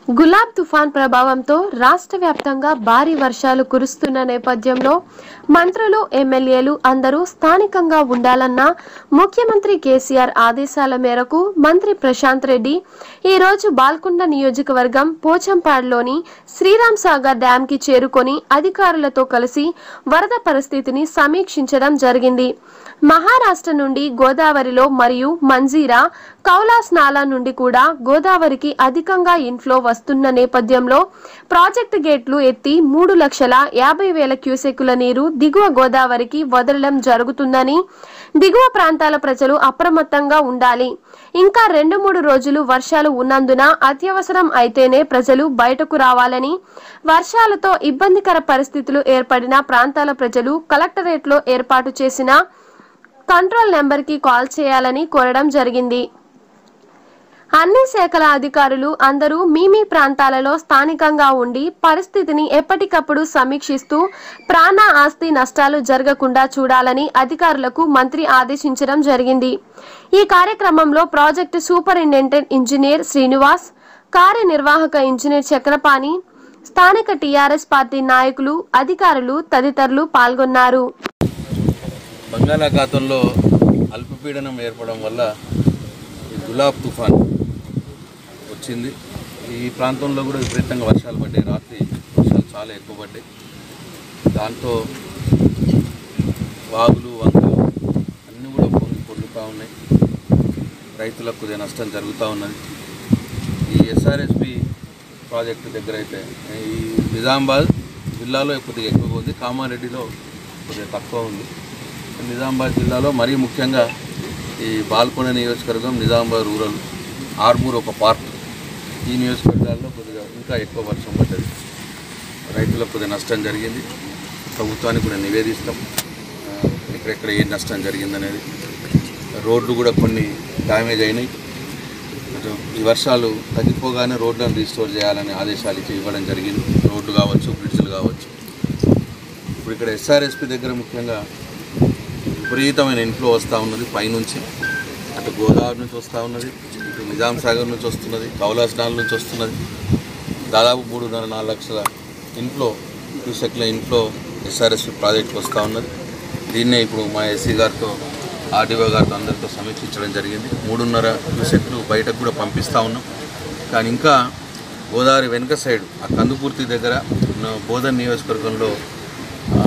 గులాబ్ తుఫాన్ ప్రభావంతో రాష్ట్ర వ్యాప్తంగా భారీ వర్షాలు కురుస్తున్న నేపథ్యంలో మంత్రులు ఎమ్మెల్యేలు అందరూ స్థానికంగా ఉండాలన్న ముఖ్యమంత్రి కేసీఆర్ ఆదేశాల మేరకు మంత్రి ప్రశాంత్ రెడ్డి ఈ రోజు బాల్కొండ నియోజకవర్గం పోచంపాడులోని శ్రీరామ్ సాగర్ డ్యామ్ కి చేరుకొని అధికారులతో కలిసి వరద పరిస్థితిని సమీక్షించడం జరిగింది మహారాష్ట్ర నుండి గోదావరిలో మరియు మంజీరా కౌలాస్ నాలా నుండి కూడా గోదావరికి అధికంగా ఇన్ఫ్లో వస్తున్న నేపథ్యంలో ప్రాజెక్టు గేట్లు ఎత్తి మూడు లక్షల యాభై వేల క్యూసెక్కుల నీరు దిగువ గోదావరికి వదలడం జరుగుతుందని దిగువ ప్రాంతాల ప్రజలు అప్రమత్తంగా ఉండాలి ఇంకా రెండు మూడు రోజులు వర్షాలు ఉన్నందున అత్యవసరం అయితేనే ప్రజలు బయటకు రావాలని వర్షాలతో ఇబ్బందికర పరిస్థితులు ఏర్పడిన ప్రాంతాల ప్రజలు కలెక్టరేట్లో ఏర్పాటు చేసిన కంట్రోల్ నెంబర్కి కాల్ చేయాలని కోరడం జరిగింది అన్ని శాఖల అధికారులు అందరూ మీ మీ ప్రాంతాలలో స్థానికంగా ఉండి పరిస్థితిని ఎప్పటికప్పుడు సమీక్షిస్తూ ప్రాణ ఆస్తి నష్టాలు జరగకుండా చూడాలని అధికారులకు మంత్రి ఆదేశించడం జరిగింది ఈ కార్యక్రమంలో ప్రాజెక్టు సూపరింటెండెంట్ ఇంజనీర్ శ్రీనివాస్ కార్యనిర్వాహక ఇంజనీర్ చక్రపాణి స్థానిక టీఆర్ఎస్ పార్టీ నాయకులు అధికారులు తదితరులు పాల్గొన్నారు బంగాళాఖాతంలో అల్పపీడనం ఏర్పడడం వల్ల ఈ గులాబ్ తుఫాన్ వచ్చింది ఈ ప్రాంతంలో కూడా విపరీతంగా వర్షాలు పడ్డాయి రాత్రి వర్షాలు చాలా ఎక్కువ పడ్డాయి దాంతో వాగులు వంకలు అన్నీ కూడా పొంగి పొర్లుతూ ఉన్నాయి రైతులకు కొద్దిగా నష్టం జరుగుతూ ఉన్నది ఈ ఎస్ఆర్ఎస్పి ప్రాజెక్టు దగ్గర అయితే ఈ నిజామాబాద్ జిల్లాలో కొద్దిగా ఎక్కువగా ఉంది కామారెడ్డిలో కొద్దిగా తక్కువ ఉంది నిజామాబాద్ జిల్లాలో మరీ ముఖ్యంగా ఈ బాల్కొండ నియోజకవర్గం నిజామాబాద్ రూరల్ ఆర్మూర్ ఒక పార్ట్ ఈ నియోజకవర్గాల్లో కొద్దిగా ఇంకా ఎక్కువ వర్షం పడ్డది రైతులకు కొద్దిగా నష్టం జరిగింది ప్రభుత్వానికి కూడా నివేదిస్తాం ఆ, ఎక్కడెక్కడ ఏ నష్టం జరిగిందనేది రోడ్లు కూడా కొన్ని డ్యామేజ్ అయినాయి కొంచెం ఈ వర్షాలు తగ్గిపోగానే రోడ్లను రీస్టోర్ చేయాలని ఆదేశాలు ఇచ్చి ఇవ్వడం జరిగింది రోడ్లు కావచ్చు బ్రిడ్జ్లు కావచ్చు ఇప్పుడు ఇక్కడ ఎస్ఆర్ఎస్పి దగ్గర ముఖ్యంగా విపరీతమైన ఇన్ఫ్లో వస్తూ ఉన్నది పైనుంచి అటు గోదావరి నుంచి వస్తూ ఉన్నది ఇటు నిజాం సాగర్ నుంచి వస్తున్నది కౌలాస్ డాల్ నుంచి వస్తున్నది దాదాపు మూడున్నర నాలుగు లక్షల ఇన్ఫ్లో క్యూసెక్ల ఇన్ఫ్లో ఎస్ఆర్ఎస్పి ప్రాజెక్ట్కి వస్తూ ఉన్నది దీన్నే ఇప్పుడు మా ఎస్సీ గారితో ఆర్డీఓ గారితో అందరితో సమీక్షించడం జరిగింది మూడున్నర క్యూసెక్లు బయటకు కూడా పంపిస్తూ ఉన్నాం కానీ ఇంకా గోదావరి వెనుక సైడ్ ఆ కందుపూర్తి దగ్గర ఉన్న బోధన్ నియోజకవర్గంలో ఆ,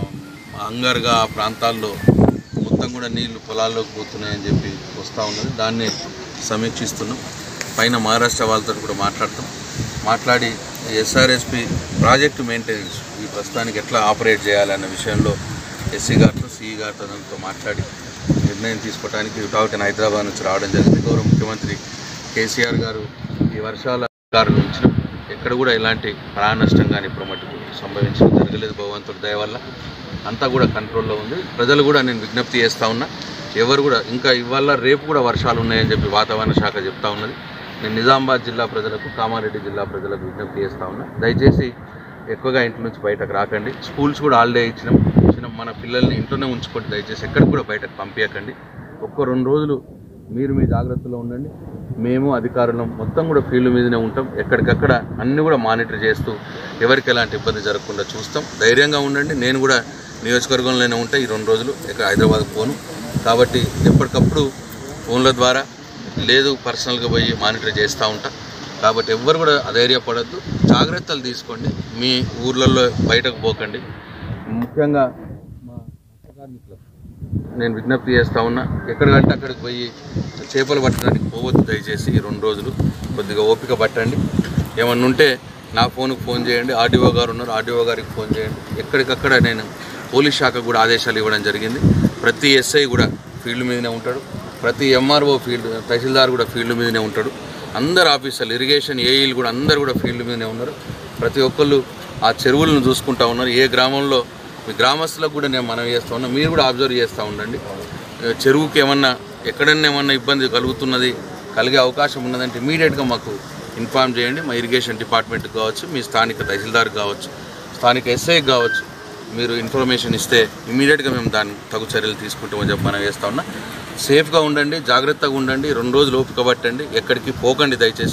అంగర్గా ఆ ప్రాంతాల్లో మొత్తం కూడా నీళ్లు పొలాల్లోకి పోతున్నాయని చెప్పి వస్తూ ఉన్నది దాన్ని సమీక్షిస్తున్నాం పైన మహారాష్ట్ర వాళ్ళతో కూడా మాట్లాడతాం మాట్లాడి ఎస్ఆర్ఎస్పి ప్రాజెక్టు మెయింటెనెన్స్ ఈ ప్రస్తుతానికి ఎట్లా ఆపరేట్ చేయాలన్న విషయంలో ఎస్సీ గారితో సిఈ గారితో దాంతో మాట్లాడి నిర్ణయం తీసుకోవడానికి విటావటన్ హైదరాబాద్ నుంచి రావడం జరిగింది గౌరవ ముఖ్యమంత్రి కేసీఆర్ గారు ఈ వర్షాల అధికారులు ఉంచిన ఎక్కడ కూడా ఎలాంటి ప్రాణ నష్టం కానీ ఇప్పుడు మటుకు సంభవించడం జరగలేదు భగవంతుడి దయ వల్ల అంతా కూడా కంట్రోల్లో ఉంది ప్రజలు కూడా నేను విజ్ఞప్తి చేస్తూ ఉన్నా ఎవరు కూడా ఇంకా ఇవాళ రేపు కూడా వర్షాలు ఉన్నాయని చెప్పి వాతావరణ శాఖ చెప్తా ఉన్నది నేను నిజామాబాద్ జిల్లా ప్రజలకు కామారెడ్డి జిల్లా ప్రజలకు విజ్ఞప్తి చేస్తూ ఉన్నా దయచేసి ఎక్కువగా ఇంటి నుంచి బయటకు రాకండి స్కూల్స్ కూడా హాలిడే ఇచ్చినాం ఇచ్చినాం మన పిల్లల్ని ఇంట్లోనే ఉంచుకోండి దయచేసి ఎక్కడికి కూడా బయటకు పంపించకండి ఒక్క రెండు రోజులు మీరు మీ జాగ్రత్తలో ఉండండి మేము అధికారులం మొత్తం కూడా ఫీల్డ్ మీదనే ఉంటాం ఎక్కడికక్కడ అన్ని కూడా మానిటర్ చేస్తూ ఎవరికి ఎలాంటి ఇబ్బంది జరగకుండా చూస్తాం ధైర్యంగా ఉండండి నేను కూడా నియోజకవర్గంలోనే ఉంటా ఈ రెండు రోజులు ఇక్కడ హైదరాబాద్ పోను కాబట్టి ఎప్పటికప్పుడు ఫోన్ల ద్వారా లేదు పర్సనల్గా పోయి మానిటర్ చేస్తూ ఉంటా కాబట్టి ఎవ్వరు కూడా అధైర్యపడద్దు జాగ్రత్తలు తీసుకోండి మీ ఊర్లలో బయటకు పోకండి ముఖ్యంగా మా కార్మికులకు నేను విజ్ఞప్తి చేస్తా ఉన్నా ఎక్కడికంటే అక్కడికి పోయి చేపలు పట్టడానికి పోవద్దు దయచేసి ఈ రెండు రోజులు కొద్దిగా ఓపిక పట్టండి ఏమన్నా ఉంటే నా ఫోన్కి ఫోన్ చేయండి ఆర్డీఓ గారు ఉన్నారు ఆర్డీఓ గారికి ఫోన్ చేయండి ఎక్కడికక్కడ నేను పోలీస్ శాఖకు కూడా ఆదేశాలు ఇవ్వడం జరిగింది ప్రతి ఎస్ఐ కూడా ఫీల్డ్ మీదనే ఉంటాడు ప్రతి ఎంఆర్ఓ ఫీల్డ్ తహసీల్దార్ కూడా ఫీల్డ్ మీదనే ఉంటాడు అందరు ఆఫీసర్లు ఇరిగేషన్ ఏఈలు కూడా అందరు కూడా ఫీల్డ్ మీదనే ఉన్నారు ప్రతి ఒక్కళ్ళు ఆ చెరువులను చూసుకుంటా ఉన్నారు ఏ గ్రామంలో మీ గ్రామస్తులకు కూడా నేను మనవి చేస్తా ఉన్నా మీరు కూడా అబ్జర్వ్ చేస్తూ ఉండండి ఏ, చెరువుకి ఏమన్నా ఎక్కడన్నా ఏమన్నా ఇబ్బంది కలుగుతున్నది కలిగే అవకాశం ఉన్నదంటే ఇమీడియట్గా మాకు ఇన్ఫామ్ చేయండి మా ఇరిగేషన్ డిపార్ట్మెంట్కి కావచ్చు మీ స్థానిక తహసీల్దార్ కావచ్చు స్థానిక ఎస్ఐకి కావచ్చు మీరు ఇన్ఫర్మేషన్ ఇస్తే ఇమీడియట్గా మేము దాన్ని తగు చర్యలు తీసుకుంటామని చెప్పి మనం వేస్తా ఉన్నా సేఫ్గా ఉండండి జాగ్రత్తగా ఉండండి రెండు రోజులు ఓపిక పట్టండి ఎక్కడికి పోకండి దయచేసి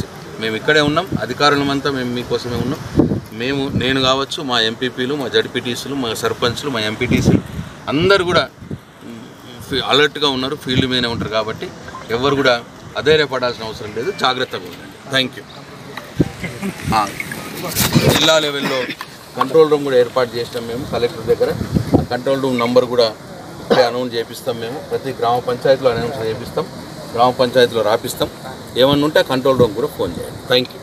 మేము ఇక్కడే ఉన్నాం అధికారులమంతా మేము మీకోసమే ఉన్నాం మేము నేను కావచ్చు మా ఎంపీపీలు మా జడ్పీటీసీలు మా సర్పంచ్లు మా ఎంపీటీసీలు అందరు కూడా ఫీ- అలర్ట్గా ఉన్నారు ఫీల్డ్ మీదనే ఉంటారు కాబట్టి ఎవరు కూడా అధైర్యపడాల్సిన అవసరం లేదు జాగ్రత్తగా ఉండండి థ్యాంక్ యూ జిల్లా లెవెల్లో కంట్రోల్ రూమ్ కూడా ఏర్పాటు చేసినాం మేము కలెక్టర్ దగ్గర ఆ కంట్రోల్ రూమ్ నంబర్ కూడా ఇప్పుడే అనౌన్స్ చేపిస్తాం మేము ప్రతి గ్రామ పంచాయతీలో అనౌన్స్ చేపిస్తాం గ్రామ పంచాయతీలో రాపిస్తాం ఏమన్నా ఉంటే కంట్రోల్ రూమ్ కూడా ఫోన్ చేయండి థ్యాంక్ యూ